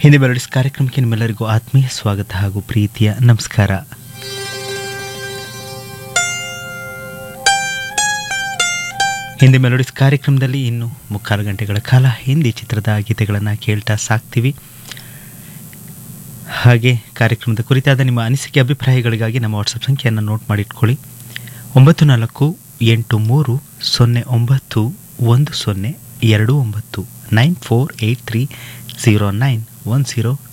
Hindi melodies ಕಾರ್ಯಕ್ರಮಕ್ಕೆ ನಿಮ್ಮೆಲ್ಲರಿಗೂ ಆತ್ಮೀಯ ಸ್ವಾಗತ ಹಾಗೂ ಪ್ರೀತಿಯ ನಮಸ್ಕಾರ ಹಿಂದಿ ಮೆಲೋಡಿಸ್ ಕಾರ್ಯಕ್ರಮದಲ್ಲಿ ಇನ್ನು ಮುಕ್ಕಾಲು ಗಂಟೆಗಳ ಕಾಲ ಹಿಂದಿ ಚಿತ್ರದ ಗೀತೆಗಳನ್ನು ಕೇಳ್ತಾ ಸಾಕ್ತೀವಿ ಹಾಗೆ ಕಾರ್ಯಕ್ರಮದ ಕುರಿತಾದ ನಿಮ್ಮ ಅನಿಸಿಕೆ ಅಭಿಪ್ರಾಯಗಳಿಗಾಗಿ ನಮ್ಮ ವಾಟ್ಸಪ್ ಸಂಖ್ಯೆಯನ್ನು ನೋಟ್ ಮಾಡಿಟ್ಕೊಳ್ಳಿ ಒಂಬತ್ತು ನಾಲ್ಕು ಎಂಟು ಮೂರು ಸೊನ್ನೆ ಒಂಬತ್ತು ಒಂದು ಸೊನ್ನೆ ಎರಡು ಒಂಬತ್ತು nine four eight three zero nine one zero